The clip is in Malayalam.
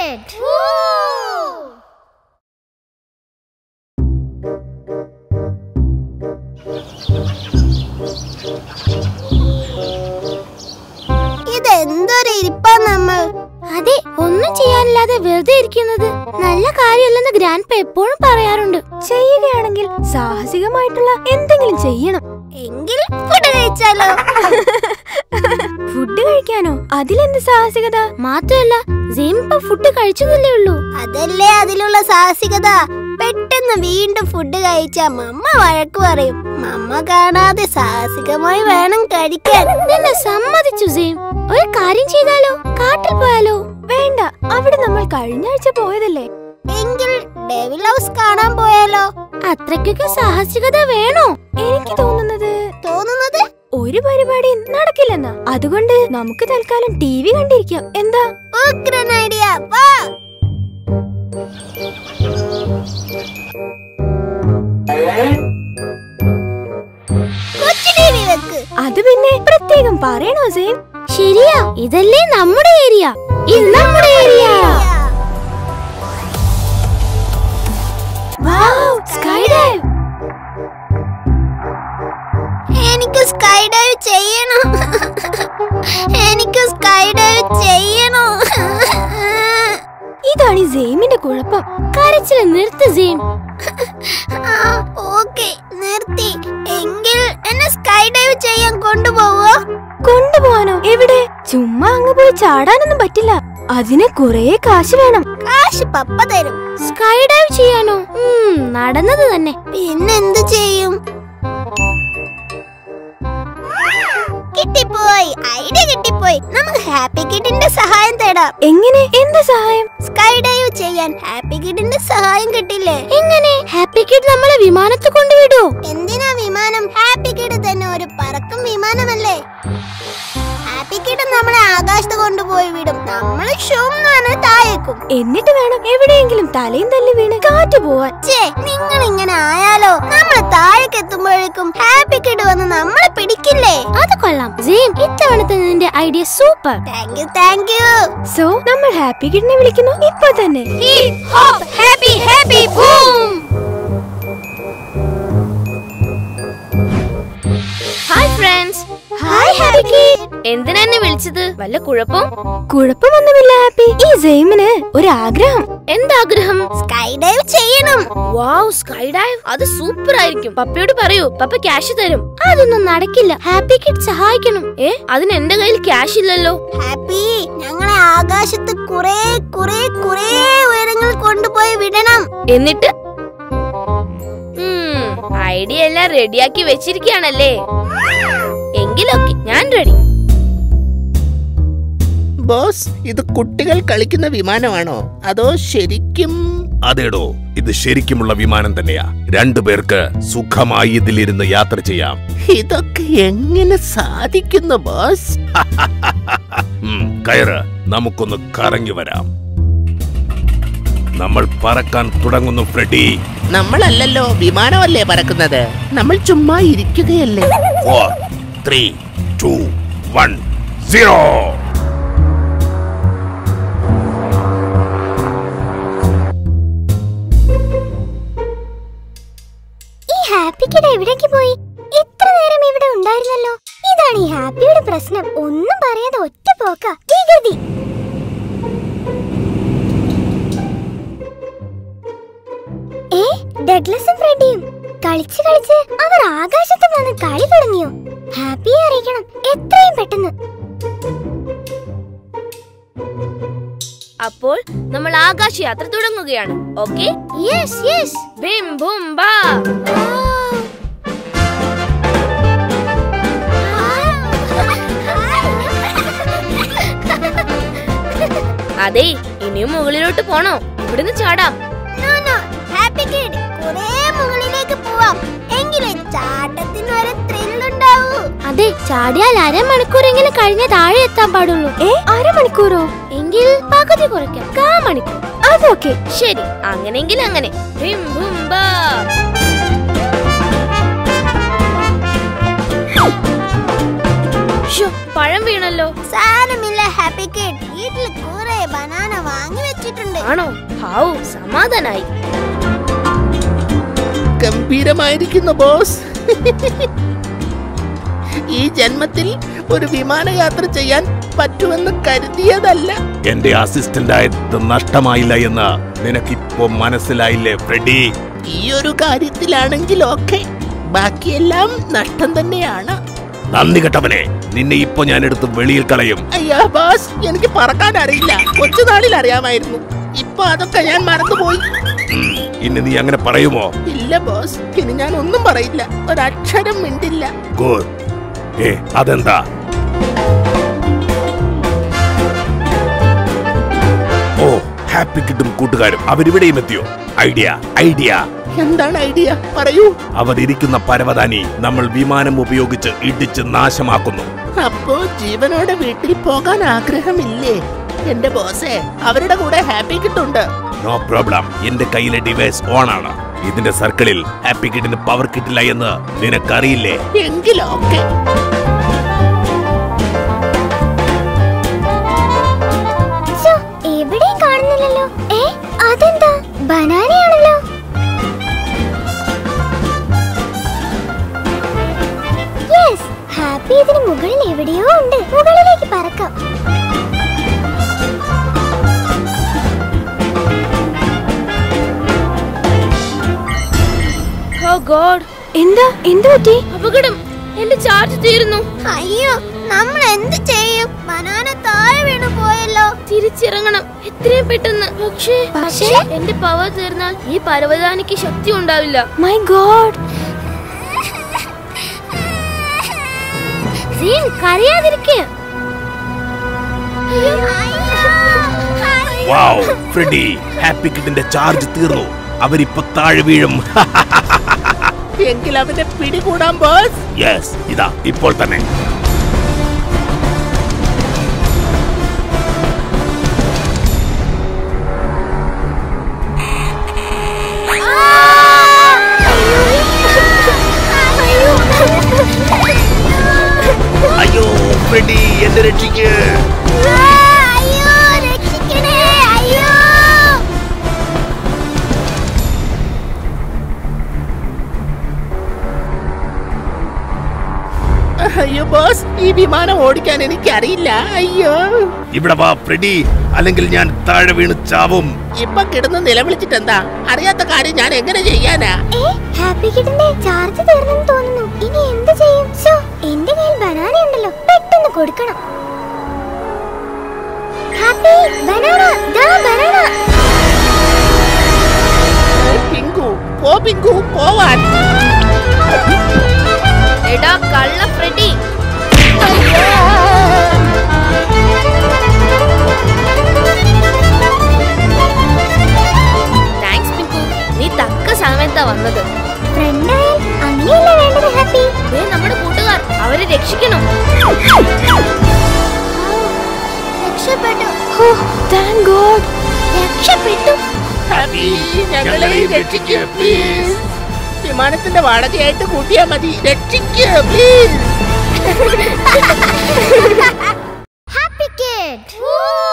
rocket! ഇതെന്തൊരു ഇരിപ്പാ നമ്മൾ അതെ ഒന്നും ചെയ്യാനില്ലാതെ വെറുതെ ഇരിക്കുന്നത് നല്ല കാര്യമല്ലെന്ന് ഗ്രാൻഡ് എപ്പോഴും പറയാറുണ്ട് ചെയ്യുകയാണെങ്കിൽ സാഹസികമായിട്ടുള്ള എന്തെങ്കിലും ചെയ്യണം എങ്കിൽ ഫുഡ് കഴിച്ചാലോ ഫുഡ് കഴിക്കാനോ അതിലെന്ത് സാഹസികത മാത്രമല്ല സെയിം ഇപ്പൊ ഫുഡ് കഴിച്ചതല്ലേ ഉള്ളൂ അതല്ലേ അതിലുള്ള സാഹസികത പെട്ടെന്ന് വീണ്ടും ഫുഡ് കഴിച്ച മമ്മ വഴക്ക് പറയും മമ്മ കാണാതെ സാഹസികമായി വേണം കഴിക്കാൻ നിന്നെ സമ്മതിച്ചു സെയിം ഒരു കാര്യം ചെയ്താലോ കാട്ടിൽ പോയാലോ വേണ്ട അവിടെ നമ്മൾ കഴിഞ്ഞ ആഴ്ച പോയതല്ലേ എങ്കിൽ ഡെവിൽ ഹൗസ് കാണാൻ പോയാലോ അത്രയ്ക്കൊക്കെ സാഹസികത വേണോ എനിക്ക് തോന്നുന്നത് തോന്നുന്നത് ഒരു പരിപാടി നടക്കില്ലെന്നാ അതുകൊണ്ട് നമുക്ക് തൽക്കാലം ടി വി കണ്ടിരിക്കാം എന്താ ഉഗ്രൻ ഐഡിയ വാ കൊച്ചു ടിവി വെക്ക് അത് പിന്നെ പ്രത്യേകം പറയണോ സെയിം ശരിയാ ഇതല്ലേ നമ്മുടെ ഏരിയ ഇത് നമ്മുടെ ഏരിയ സ്കൈ ഡൈവ് എനിക്ക് സ്കൈ ഡൈവ് ചെയ്യണം എനിക്ക് സ്കൈ ഡൈവ് ചെയ്യണം ഇതാണ് ഈ സെയിമിന്റെ കുഴപ്പം കരച്ചിൽ നിർത്ത് സെയിം ഓക്കെ നിർത്തി എങ്കിൽ എന്നെ സ്കൈ ഡൈവ് ചെയ്യാൻ കൊണ്ടുപോവോ കൊണ്ടുപോവാനോ എവിടെ ചുമ്മാ അങ്ങ് പോയി ചാടാനൊന്നും പറ്റില്ല അതിന് കുറേ കാശ് വേണം കാശ് പപ്പ തരും സ്കൈ ഡൈവ് ചെയ്യാനോ ഉം, നടന്നത് തന്നെ പിന്നെന്ത് ചെയ്യും കിട്ടിപ്പോയി ഐഡിയ കിട്ടിപ്പോയി നമുക്ക് ഹാപ്പി കിഡിന്റെ സഹായം തേടാം എങ്ങനെ എന്ത് സഹായം സ്കൈ ഡൈവ് ചെയ്യാൻ ഹാപ്പി കിഡിന്റെ സഹായം കിട്ടില്ലേ എങ്ങനെ ഹാപ്പി കിഡ് നമ്മളെ വിമാനത്തിൽ കൊണ്ടുവിടോ എന്തിനാ വിമാനം ഹാപ്പി കിഡ് തന്നെ ഒരു പറക്കും വിമാനമല്ലേ ഹാപ്പി കിഡ് നമ്മളെ ആകാശത്ത് കൊണ്ടുപോയി വിടും നമ്മൾ ഷുമ്മാനെ താഴേക്കും എന്നിട്ട് വേണം എവിടെയെങ്കിലും തലയും തല്ലി വീണ് കാറ്റ് പോവാൻ ഛേ നിങ്ങൾ ഇങ്ങനെ ആയാലോ നമ്മൾ താഴേക്ക് എത്തുമ്പോഴേക്കും ഹാപ്പി കിഡ് വന്ന് നമ്മളെ പിടിക്കില്ലേ അത് കൊള്ളാം സെയിം ഇത്തവണത്തെ നിന്റെ idea super thank you thank you so നമ്മൾ ഹാപ്പി കിഡിനെ വിളിക്കുന്നു ഇപ്പൊ തന്നെ happy happy boom hi friends hi happy kid എന്തിനാ എന്നെ വിളിച്ചത് വല്ല കുഴപ്പം കുഴപ്പമൊന്നുമില്ല ഹാപ്പി ഈ സെയിമിന് ഒരു ആഗ്രഹം എന്താഗ്രഹം സ്കൈ ഡൈവ് ചെയ്യണം വാവ് സ്കൈ ഡൈവ് അത് സൂപ്പർ ആയിരിക്കും പപ്പയോട് പറയൂ പപ്പ ക്യാഷ് തരും അതൊന്നും നടക്കില്ല ഹാപ്പി കിഡ് സഹായിക്കണം ഏ അതിന് എന്റെ കയ്യിൽ ക്യാഷ് ഇല്ലല്ലോ ഹാപ്പി ഞങ്ങളെ ആകാശത്ത് കുറെ കുറെ കുറെ ഉയരങ്ങൾ കൊണ്ടുപോയി വിടണം എന്നിട്ട് ഐഡിയ എല്ലാം റെഡിയാക്കി വെച്ചിരിക്കുകയാണല്ലേ എങ്കിലൊക്കെ ഞാൻ റെഡി ബോസ് ഇത് കുട്ടികൾ കളിക്കുന്ന വിമാനമാണോ അതോ ശരിക്കും അതേടോ ഇത് ശരിക്കുമുള്ള വിമാനം തന്നെയാ രണ്ടുപേർക്ക് സുഖമായി ഇതിലിരുന്ന് യാത്ര ചെയ്യാം ഇതൊക്കെ എങ്ങനെ സാധിക്കുന്നു ബോസ് ഉം, കയറ് നമുക്കൊന്ന് കറങ്ങി വരാം നമ്മൾ പറക്കാൻ തുടങ്ങുന്നു ഫ്രെഡി നമ്മളല്ലല്ലോ വിമാനമല്ലേ പറക്കുന്നത് നമ്മൾ ചുമ്മാ ഇരിക്കുകയല്ലേ four three two one zero ഈ ഹാപ്പി കിഡ് എവിടേക്ക് പോയി ഇത്ര നേരം ഇവിടെ ഉണ്ടായിരുന്നല്ലോ ഇതാണ് ഈ ഹാപ്പിയുടെ പ്രശ്നം ഒന്നും പറയാതെ ഒറ്റ പോക്ക വികൃതി ഏ ഡഗ്ലസും ഫ്രെഡിയും കളിച്ച് കളിച്ച് അവർ ആകാശത്ത് വന്ന് കളി തുടങ്ങിയോ ഹാപ്പിയെ അറിയിക്കണം എത്രയും പെട്ടെന്ന് അപ്പോൾ നമ്മൾ ആകാശ യാത്ര തുടങ്ങുകയാണ് ഓക്കെ യെസ് യെസ് ബിം ബും ബാ അതെ ഇനിയും മുകളിലോട്ട് പോണോ ഇവിടുന്ന് ചാടാം ഹാപ്പി കിഡ് കുറെ മുകളിലേക്ക് പോവാം എങ്കിലേ ചാട്ടത്തിന് ഒരു ത്രില്ലുണ്ടാവൂ അതെ ചാടിയാൽ അരമണിക്കൂറെങ്കിലും കഴിഞ്ഞേ താഴെ എത്താൻ പാടുള്ളൂ ഏ അരമണിക്കൂറോ എങ്കിൽ പകുതി കുറയ്ക്കാം കാ മണിക്കൂർ അതൊക്കെ ശരി അങ്ങനെങ്കിൽ അങ്ങനെ ബിം ബും ബാ ശ്ശോ, പഴം വീണല്ലോ സാരമില്ല ഹാപ്പി കിഡ് വീട്ടിൽ കുറെ ബനാന വാങ്ങി വെച്ചിട്ടുണ്ട് ആണോ ഹാവു സമാധാനായി ഗംഭീരമായിരിക്കുന്നു ബോസ് ഈ ജന്മത്തിൽ ഒരു വിമാനയാത്ര ചെയ്യാൻ പറ്റുമെന്ന് കരുതിയതല്ല എന്റെ അസിസ്റ്റന്റ് ആയത് നഷ്ടമായില്ല എന്ന് നിനക്കിപ്പോ മനസ്സിലായില്ലേ ഫ്രെഡി ഈ ഒരു കാര്യത്തിലാണെങ്കിൽ ഓക്കെ ബാക്കിയെല്ലാം നഷ്ടം തന്നെയാണ് നന്ദി കെട്ടവനെ നിന്നെ ഇപ്പൊ ഞാൻ എടുത്ത് വെളിയിൽ കളയും അയ്യാ ബോസ് എനിക്ക് പറക്കാൻ അറിയില്ല കൊച്ചുനാളിൽ അറിയാമായിരുന്നു ഇപ്പൊ അതൊക്കെ ഞാൻ മറന്നുപോയി ഉം, ഇനി നീ അങ്ങനെ പറയുമോ ഇല്ല ബോസ് ഇനി ഞാൻ ഒന്നും പറയില്ല ഒരക്ഷരം മിണ്ടില്ല ഗുഡ് ഏ അതെന്താ ഓ ഹാപ്പി കിട്ടും കൂട്ടുകാരും അവരിവിടെയും എത്തിയോ ഐഡിയ ഐഡിയ എന്താണ് ഐഡിയ പറയൂ അവരിയ്ക്കുന്ന പരവതാനി നമ്മൾ വിമാനം ഉപയോഗിച്ച് ഇടിച്ച് നാശമാക്കുന്നു അപ്പോ ജീവനോടെ വീട്ടിൽ പോകാൻ ആഗ്രഹമില്ലേ എന്റെ ബോസേ അവരുടെ കൂടെ ഹാപ്പി കിട്ടുണ്ട് നോ പ്രോബ്ലം എന്റെ കയ്യിലെ ഡിവൈസ് ഓൺ ആണ് ഇതിന്റെ സർക്കിളിൽ ഹാപ്പി കിട്ടിന് പവർ കിട്ടില്ല എന്ന് നിനക്കറിയില്ലേ എങ്കിലൊക്കെ ശ്ശോ, എവിടെയും കാണുന്നില്ലല്ലോ ഏ അതെന്താ ബനാനയാണല്ലോ യെസ് ഹാപ്പി ഇതിന് മുകളിൽ എവിടെയോ ഉണ്ട് മുകളിലേക്ക് പറക്കാം ഓ ഗോഡ് എന്താ എന്ത് പറ്റി അപകടം എന്റെ ചാർജ് തീരുന്നു അയ്യോ നമ്മൾ എന്ത് ചെയ്യും ബനാന താഴെ വീണു പോയല്ലോ തിരിച്ചിറങ്ങണം എത്രയും പെട്ടെന്ന് പക്ഷേ പക്ഷേ? എന്റെ പവർ തീർന്നാൽ ഈ പരവതാനിക്ക് ശക്തി ഉണ്ടാവില്ല മൈ ഗോഡ് സീൻ കരയാതിരിക്കുക വാവ് ഫ്രെഡി ഹാപ്പി കിട്ടിന്റെ ചാർജ് തീർന്നു അവരിപ്പോ താഴെ വീഴും എങ്കിൽ അവനെ പിടികൂടാം ബോസ് യെസ് ഇതാ ഇപ്പോൾ തന്നെ അയ്യോ ഫ്രെഡി എന്നെ രക്ഷിക്ക് അയ്യോ രക്ഷിക്കണേ അയ്യോ അയ്യോ ബോസ് ഈ വിമാനം ഓടിക്കാൻ എനിക്കറിയില്ല അയ്യോ ഇവിടെ വാ ഫ്രെഡി അല്ലെങ്കിൽ ഞാൻ താഴെ വീണ് ചാവും ഇപ്പൊ കിടന്ന് നിലവിളിച്ചിട്ട് എന്താ അറിയാത്ത കാര്യം ഞാൻ എങ്ങനെ ചെയ്യാനാ ഏ ഹാപ്പി കിഡിന്റെ ചാർജ് തീർന്നെന്ന് തോന്നുന്നു ഇനി എന്ത് ചെയ്യും ശ്ശോ, എന്റെ കയ്യിൽ ബനാന ഉണ്ടല്ലോ പെട്ടെന്ന് കൊടുക്കണം ഹാപ്പി ബനാന ദാ ബനാന പിങ്കു പോ പിങ്കു പോവാൻ എടാ കള്ള ഫ്രെഡി താങ്ക്സ് പിങ്കു നീ തക്ക സമയത്താ വന്നത് ഫ്രണ്ടായാൽ അങ്ങനെയല്ല വേണ്ടത് ഹാപ്പി ദേ നമ്മുടെ കൂട്ടുകാർ അവരെ രക്ഷിക്കണം രക്ഷപ്പെട്ടു ഓ താങ്ക് ഗോഡ് രക്ഷപ്പെട്ടു ഹാപ്പി ഞങ്ങളെ രക്ഷിക്കൂ പ്ലീസ് വിമാനത്തിന്റെ വാടകയായിട്ട് കൂട്ടിയാ മതി രക്ഷിക്കൂ പ്ലീസ് ഹാപ്പി കിഡ്